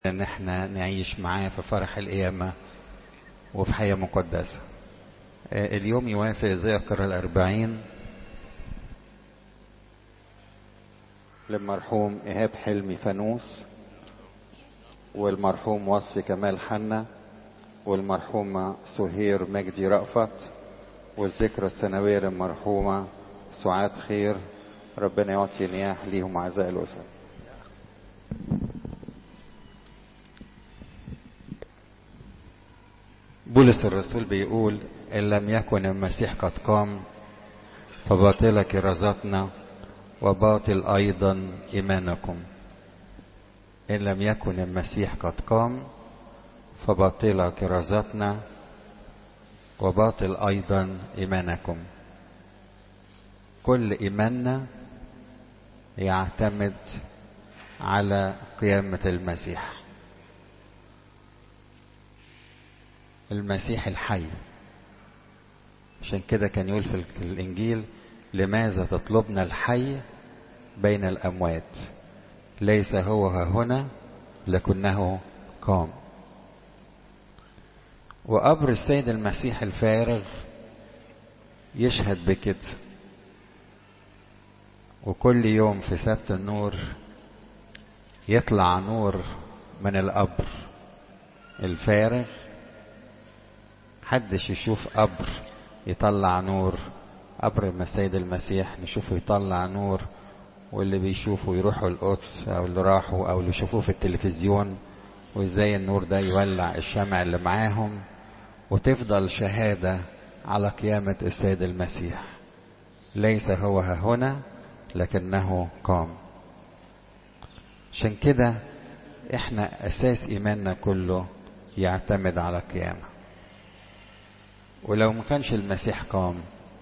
ان احنا نعيش معاه في فرح القيامة وفي حياة مقدسة اليوم يوافق ذكر الأربعين للمرحوم إيهاب حلمي فانوس والمرحوم وصفي كمال حنا والمرحومة سهير مجدي رأفت والذكرى السنوية للمرحومة سعاد خير ربنا يعطي نياح ليهم أعزائي الأسر بولس الرسول بيقول إن لم يكن المسيح قد قام فباطلة كرازتنا وباطل أيضا إيمانكم إن لم يكن المسيح قد قام فباطلة كرازتنا وباطل أيضا إيمانكم كل إيماننا يعتمد على قيامة المسيح المسيح الحي عشان كده كان يقول في الإنجيل لماذا تطلبن الحي بين الأموات ليس هو ها هنا لكنه قام وقبر السيد المسيح الفارغ يشهد بكده وكل يوم في سبت النور يطلع نور من القبر الفارغ حدش يشوف قبر يطلع نور قبر السيد المسيح نشوفه يطلع نور واللي بيشوفوا يروحوا القدس او اللي راحوا او اللي يشوفوه في التلفزيون وازاي النور ده يولع الشمع اللي معاهم وتفضل شهادة على قيامة السيد المسيح ليس هو ها هنا لكنه قام عشان كده احنا اساس ايماننا كله يعتمد على القيامة ولو ما كانش المسيح قام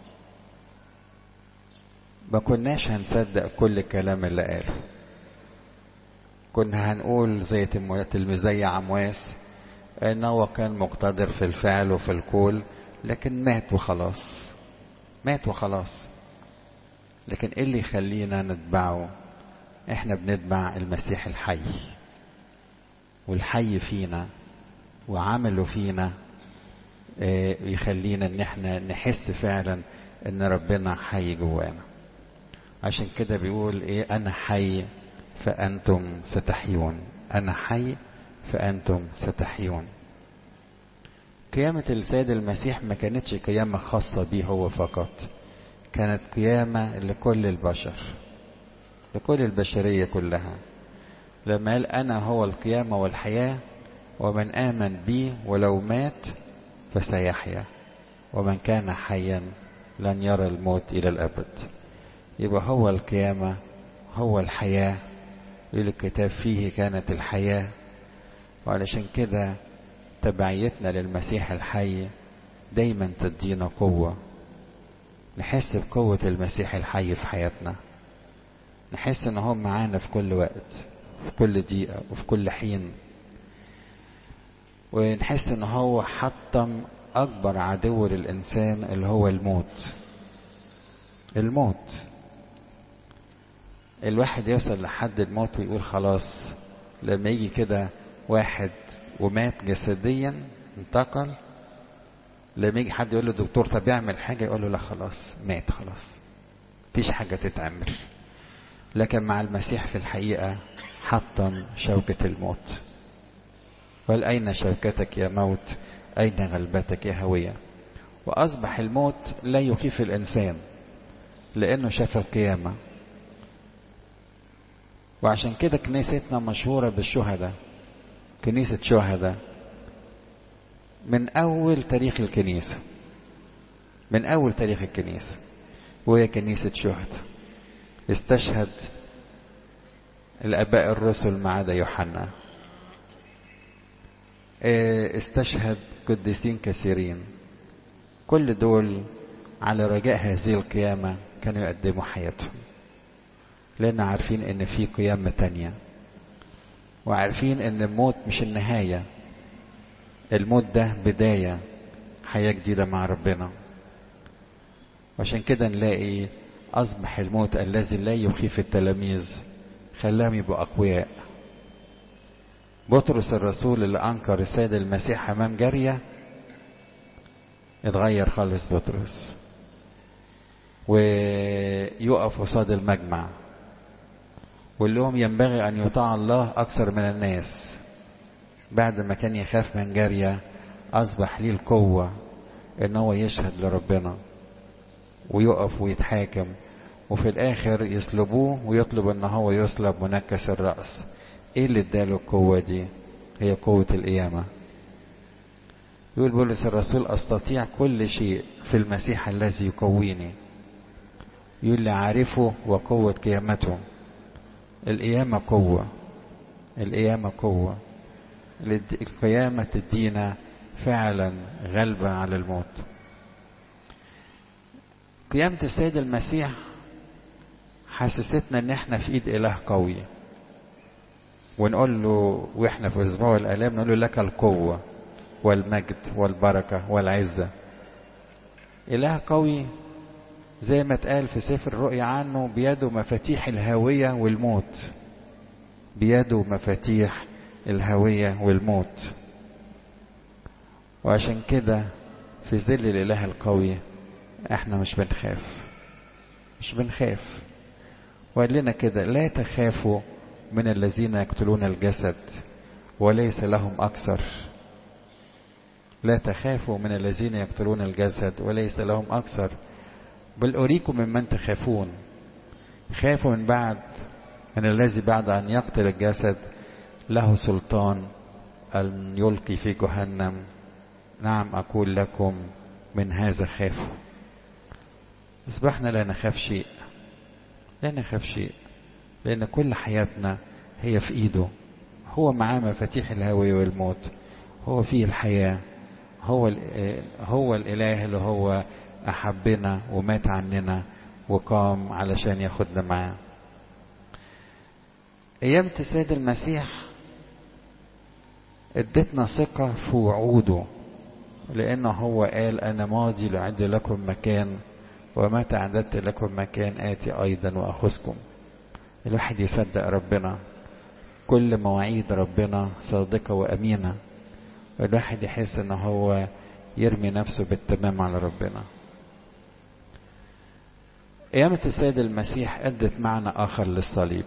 ما كناش هنصدق كل الكلام اللي قاله كنا هنقول زي تلميذي عمواس ان هو كان مقتدر في الفعل وفي القول لكن مات وخلاص مات وخلاص لكن ايه اللي يخلينا نتبعه احنا بنتبع المسيح الحي والحي فينا وعمله فينا يخلينا ان احنا نحس فعلا ان ربنا حي جوانا عشان كده بيقول ايه انا حي فانتم ستحيون انا حي فانتم ستحيون قيامة السيد المسيح ما كانتش قيامة خاصة بيه هو فقط كانت قيامة لكل البشر لكل البشرية كلها لما قال أنا هو القيامة والحياة ومن آمن بي ولو مات فسيحيا ومن كان حيا لن يرى الموت إلى الأبد يبقى هو القيامة هو الحياة يقول الكتاب فيه كانت الحياة وعلشان كده تبعيتنا للمسيح الحي دايما تدينا قوة نحس بقوة المسيح الحي في حياتنا نحس ان هو معانا في كل وقت في كل دقيقة وفي كل حين ونحس ان هو حطم اكبر عدو للانسان اللي هو الموت الموت الواحد يوصل لحد الموت ويقول خلاص لما يجي كده واحد ومات جسديا انتقل لما يجي حد يقول له دكتور طب يعمل حاجه يقول له لا خلاص مات خلاص مفيش حاجه تتعمل لكن مع المسيح في الحقيقه حطم شوكه الموت قال أين شوكتك يا موت أين غلبتك يا هوية وأصبح الموت لا يخيف الإنسان لأنه شاف القيامة وعشان كده كنيستنا مشهورة بالشهداء كنيسة شهداء من أول تاريخ الكنيسة من أول تاريخ الكنيسة وهي كنيسة شهداء استشهد الآباء الرسل ما عدا يوحنا استشهد قديسين كثيرين كل دول على رجاء هذه القيامة كانوا يقدموا حياتهم لأن عارفين إن في قيامة تانية وعارفين إن الموت مش النهاية الموت ده بداية حياة جديدة مع ربنا وعشان كده نلاقي أصبح الموت الذي لا يخيف التلاميذ خلاهم يبقوا أقوياء بطرس الرسول اللي أنكر السيد المسيح أمام جارية اتغير خالص بطرس ويقف قصاد المجمع ويقول لهم ينبغي أن يطاع الله أكثر من الناس بعد ما كان يخاف من جارية أصبح ليه القوة إن هو يشهد لربنا ويقف ويتحاكم وفي الآخر يصلبوه ويطلب إن هو يصلب منكس الرأس إيه اللي اداله القوة دي؟ هي قوة القيامة يقول بولس الرسول أستطيع كل شيء في المسيح الذي يقويني يقول لي عارفه وقوة قيامته القيامة قوة القيامة قوة القيامة تدينا فعلا غلبة على الموت قيامة السيد المسيح حسستنا ان احنا في ايد اله قوي ونقول له واحنا في اسبوع الالام نقول له لك القوة والمجد والبركة والعزة اله قوي زي ما اتقال في سفر الرؤيا عنه بيده مفاتيح الهاوية والموت بيده مفاتيح الهاوية والموت وعشان كده في ظل الإله القوي احنا مش بنخاف مش بنخاف وقال لنا كده لا تخافوا من الذين يقتلون الجسد وليس لهم أكثر لا تخافوا من الذين يقتلون الجسد وليس لهم أكثر بل أريكم ممن تخافون خافوا من بعد من الذي بعد أن يقتل الجسد له سلطان أن يلقي في جهنم نعم أقول لكم من هذا خافوا أصبحنا لا نخاف شيء لا نخاف شيء لأن كل حياتنا هي في إيده هو معاه مفاتيح الهوى والموت هو فيه الحياة هو هو الإله اللي هو أحبنا ومات عننا وقام علشان ياخدنا معاه أيام السيد المسيح ادتنا ثقة في وعوده لأنه هو قال أنا ماضي لأعد لكم مكان ومتى أعددت لكم مكان آتي أيضا وأخذكم الواحد يصدق ربنا كل مواعيد ربنا صادقة وأمينة الواحد يحس ان هو يرمي نفسه بالتمام على ربنا قيامة السيد المسيح ادت معنى اخر للصليب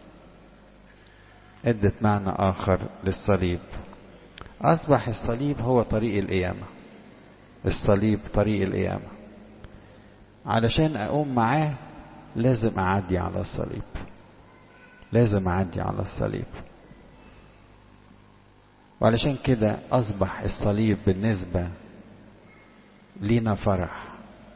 ادت معنى اخر للصليب اصبح الصليب هو طريق القيامة الصليب طريق القيامة علشان اقوم معاه لازم اعدي على الصليب لازم اعدي على الصليب وعلشان كده أصبح الصليب بالنسبة لينا فرح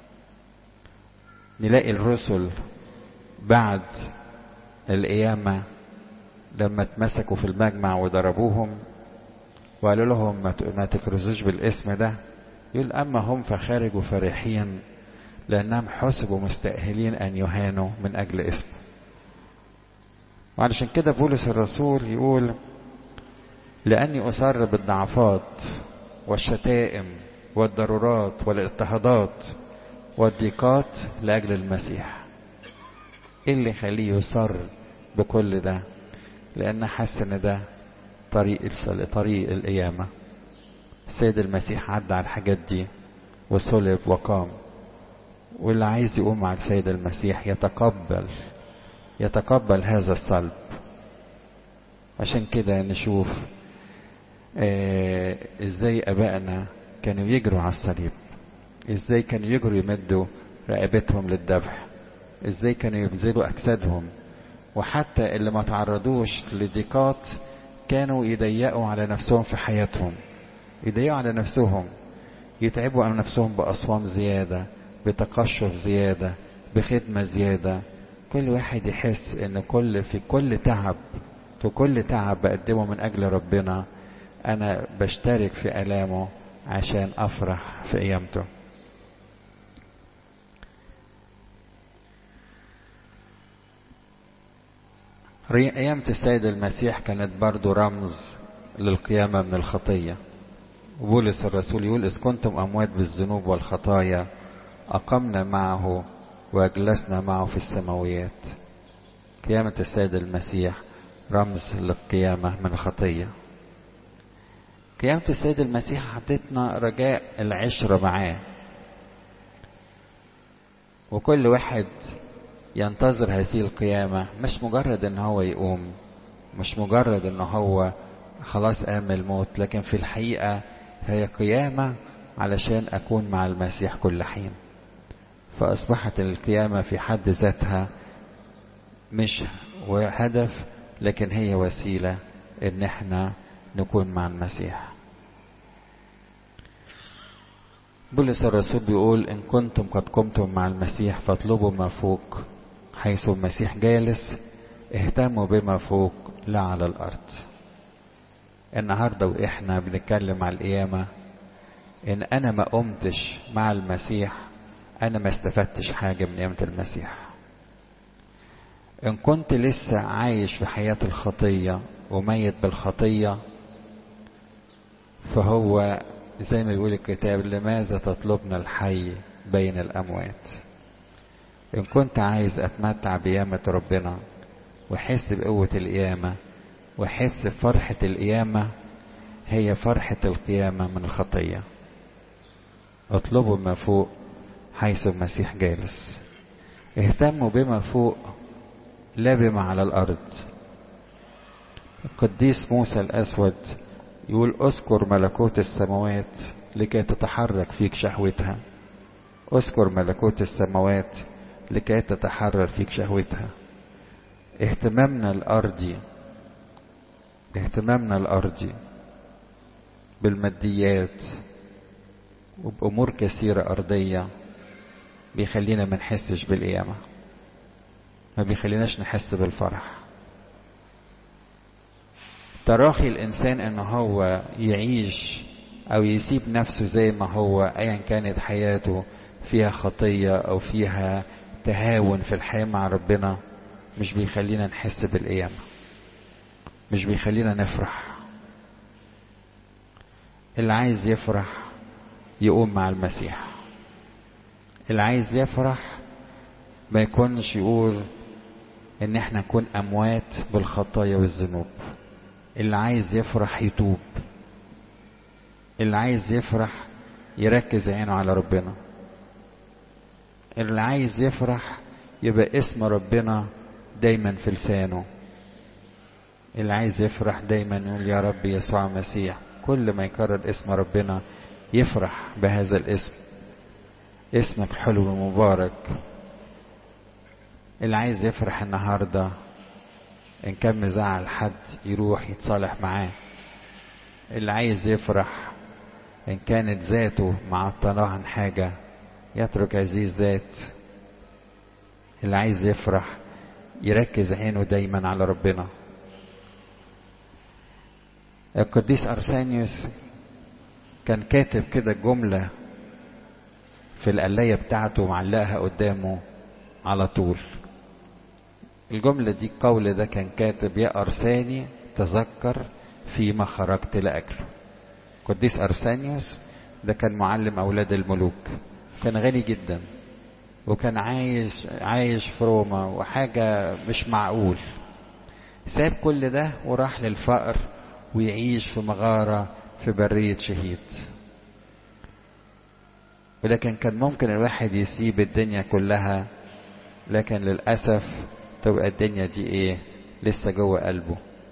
نلاقي الرسل بعد القيامة لما اتمسكوا في المجمع وضربوهم وقالوا لهم ما تكرزوش بالاسم ده يقول أما هم فخرجوا فرحين لأنهم حسبوا مستأهلين أن يهانوا من أجل اسمه وعلشان كده بولس الرسول يقول لأني أسر بالضعفات والشتائم والضرورات والاضطهادات والضيقات لأجل المسيح إيه اللي يخليه يصر بكل ده لأن حس إن ده طريق طريق القيامة السيد المسيح عدى على الحاجات دي وصلب وقام واللي عايز يقوم مع السيد المسيح يتقبل يتقبل هذا الصلب عشان كده نشوف آه ازاي ابائنا كانوا يجروا على الصليب ازاي كانوا يجروا يمدوا رقبتهم للذبح ازاي كانوا يبذلوا اجسادهم وحتى اللي ما تعرضوش لضيقات كانوا يضيقوا على نفسهم في حياتهم يضيقوا على نفسهم يتعبوا على نفسهم بأصوام زيادة بتقشف زيادة بخدمة زيادة كل واحد يحس ان كل في كل تعب في كل تعب بقدمه من اجل ربنا انا بشترك في الامه عشان افرح في قيامته قيامة السيد المسيح كانت برضو رمز للقيامة من الخطية بولس الرسول يقول إذ كنتم أموات بالذنوب والخطايا أقمنا معه وأجلسنا معه في السماويات قيامة السيد المسيح رمز للقيامة من الخطية قيامة السيد المسيح حطتنا رجاء العشرة معاه وكل واحد ينتظر هذه القيامة مش مجرد ان هو يقوم مش مجرد ان هو خلاص قام الموت لكن في الحقيقة هي قيامة علشان أكون مع المسيح كل حين فأصبحت القيامة في حد ذاتها مش هدف لكن هي وسيلة إن احنا نكون مع المسيح بولس الرسول بيقول إن كنتم قد قمتم مع المسيح فاطلبوا ما فوق حيث المسيح جالس اهتموا بما فوق لا على الأرض النهاردة وإحنا بنتكلم على القيامة إن أنا ما قمتش مع المسيح أنا ما استفدتش حاجة من قيامة المسيح إن كنت لسه عايش في حياة الخطية وميت بالخطية فهو زي ما بيقول الكتاب لماذا تطلبنا الحي بين الأموات إن كنت عايز أتمتع بقيامة ربنا وأحس بقوة القيامة وأحس بفرحة القيامة هي فرحة القيامة من الخطية اطلبوا ما فوق حيث المسيح جالس اهتموا بما فوق لا بما على الأرض القديس موسى الأسود يقول اذكر ملكوت السماوات لكي تتحرك فيك شهوتها اذكر ملكوت السماوات لكي تتحرر فيك شهوتها اهتمامنا الأرضي اهتمامنا الأرضي بالماديات وبأمور كثيرة أرضية بيخلينا ما نحسش بالقيامة ما بيخليناش نحس بالفرح تراخي الإنسان إن هو يعيش أو يسيب نفسه زي ما هو أيا كانت حياته فيها خطية أو فيها تهاون في الحياة مع ربنا مش بيخلينا نحس بالقيامة مش بيخلينا نفرح اللي عايز يفرح يقوم مع المسيح اللي عايز يفرح ما يكونش يقول ان احنا نكون اموات بالخطايا والذنوب اللي عايز يفرح يتوب اللي عايز يفرح يركز عينه على ربنا اللي عايز يفرح يبقى اسم ربنا دايما في لسانه اللي عايز يفرح دايما يقول يا رب يسوع المسيح كل ما يكرر اسم ربنا يفرح بهذا الاسم اسمك حلو ومبارك اللي عايز يفرح النهارده ان كان مزعل حد يروح يتصالح معاه اللي عايز يفرح ان كانت ذاته معطلاه عن حاجه يترك هذه الذات اللي عايز يفرح يركز عينه دايما على ربنا القديس أرسانيوس كان كاتب كده جملة في القلاية بتاعته معلقها قدامه على طول الجملة دي القول ده كان كاتب يا أرساني تذكر فيما خرجت لأجله قديس أرسانيوس ده كان معلم أولاد الملوك كان غني جدا وكان عايش عايش في روما وحاجة مش معقول ساب كل ده وراح للفقر ويعيش في مغارة في برية شهيد ولكن كان ممكن الواحد يسيب الدنيا كلها لكن للأسف تبقى الدنيا دي ايه لسه جوه قلبه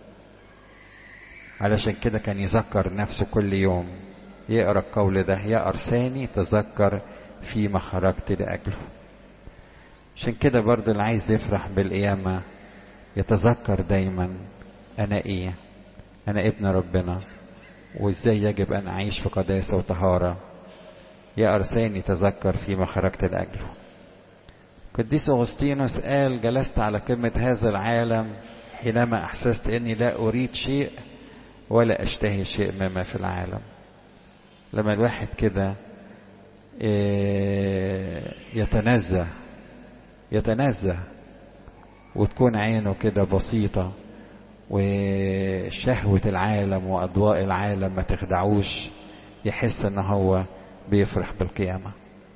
علشان كده كان يذكر نفسه كل يوم يقرا القول ده يا أرساني تذكر فيما خرجت لأجله عشان كده برضو اللي عايز يفرح بالقيامة يتذكر دايما أنا إيه أنا ابن ربنا وإزاي يجب أن أعيش في قداسة وطهارة يا أرساني تذكر فيما خرجت لأجله قديس أغسطينوس قال جلست على قمة هذا العالم حينما أحسست أني لا أريد شيء ولا أشتهي شيء مما في العالم لما الواحد كده يتنزه يتنزه وتكون عينه كده بسيطة وشهوة العالم وأضواء العالم ما تخدعوش يحس ان هو بيفرح بالقيامة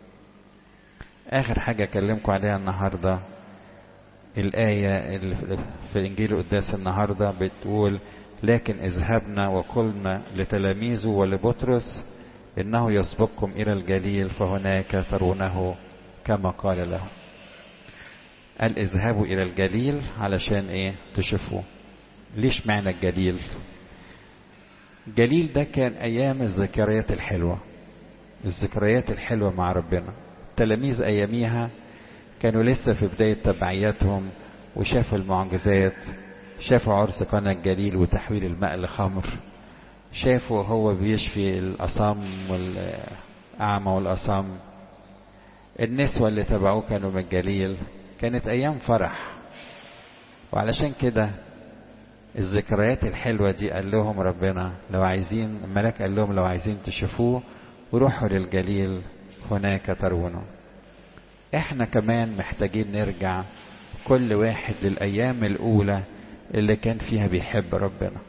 آخر حاجة أكلمكم عليها النهاردة الآية اللي في إنجيل القداس النهاردة بتقول لكن اذهبنا وقلنا لتلاميذه ولبطرس إنه يسبقكم إلى الجليل فهناك ترونه كما قال لهم قال اذهبوا إلى الجليل علشان إيه تشوفوه ليش معنى الجليل الجليل ده كان أيام الذكريات الحلوة الذكريات الحلوة مع ربنا التلاميذ أياميها كانوا لسه في بداية تبعياتهم وشافوا المعجزات شافوا عرس قنا الجليل وتحويل الماء لخمر شافوا هو بيشفي الأصم والأعمى والأصم النسوة اللي تبعوه كانوا من الجليل كانت أيام فرح وعلشان كده الذكريات الحلوة دي قال لهم ربنا لو عايزين الملاك قال لهم لو عايزين تشوفوه روحوا للجليل هناك ترونه احنا كمان محتاجين نرجع كل واحد للأيام الأولى اللي كان فيها بيحب ربنا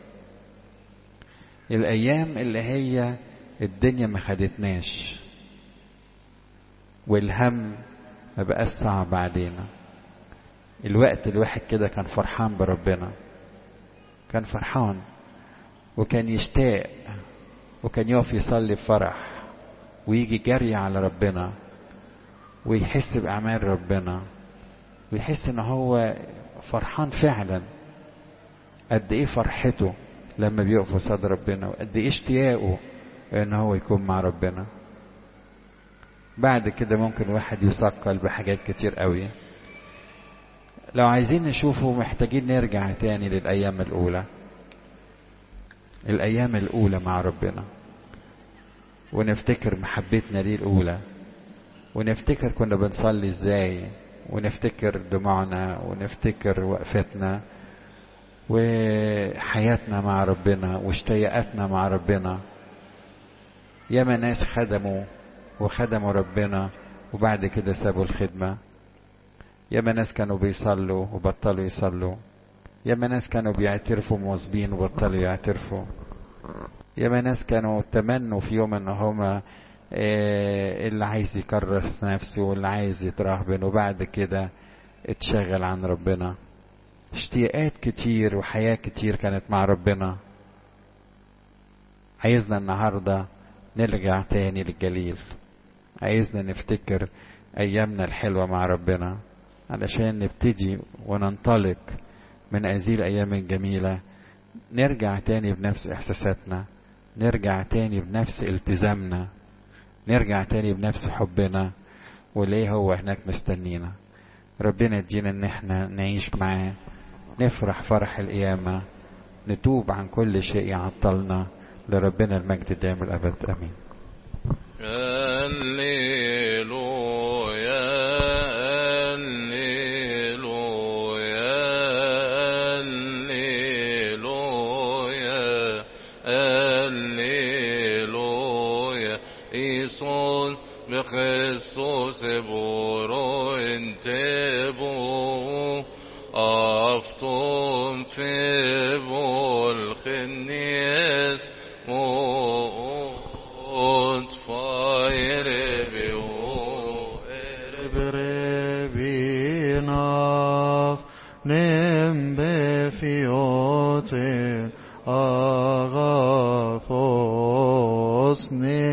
الأيام اللي هي الدنيا ما خدتناش والهم ما بقاش صعب علينا الوقت الواحد كده كان فرحان بربنا كان فرحان وكان يشتاق وكان يقف يصلي بفرح ويجي جري على ربنا ويحس بأعمال ربنا ويحس ان هو فرحان فعلا قد ايه فرحته لما بيقف قصاد ربنا وقد ايه اشتياقه ان هو يكون مع ربنا بعد كده ممكن واحد يثقل بحاجات كتير قوي لو عايزين نشوفه محتاجين نرجع تاني للأيام الأولى الأيام الأولى مع ربنا ونفتكر محبتنا ليه الأولى ونفتكر كنا بنصلي ازاي ونفتكر دموعنا ونفتكر وقفتنا وحياتنا مع ربنا واشتياقاتنا مع ربنا ياما ناس خدموا وخدموا ربنا وبعد كده سابوا الخدمة ياما ناس كانوا بيصلوا وبطلوا يصلوا ياما ناس كانوا بيعترفوا مواظبين وبطلوا يعترفوا ياما ناس كانوا تمنوا في يوم ان هما اللي عايز يكرس نفسه واللي عايز يترهبن وبعد كده اتشغل عن ربنا اشتياقات كتير وحياة كتير كانت مع ربنا عايزنا النهاردة نرجع تاني للجليل عايزنا نفتكر أيامنا الحلوة مع ربنا علشان نبتدي وننطلق من هذه الأيام الجميلة نرجع تاني بنفس إحساساتنا نرجع تاني بنفس التزامنا نرجع تاني بنفس حبنا وليه هو هناك مستنينا ربنا يدينا ان احنا نعيش معاه نفرح فرح القيامة نتوب عن كل شيء يعطلنا لربنا المجد دائم الأبد أمين هللويا هللويا هللويا هللويا إيصون بخصوص بورو انتبو أفطم في بول خنيس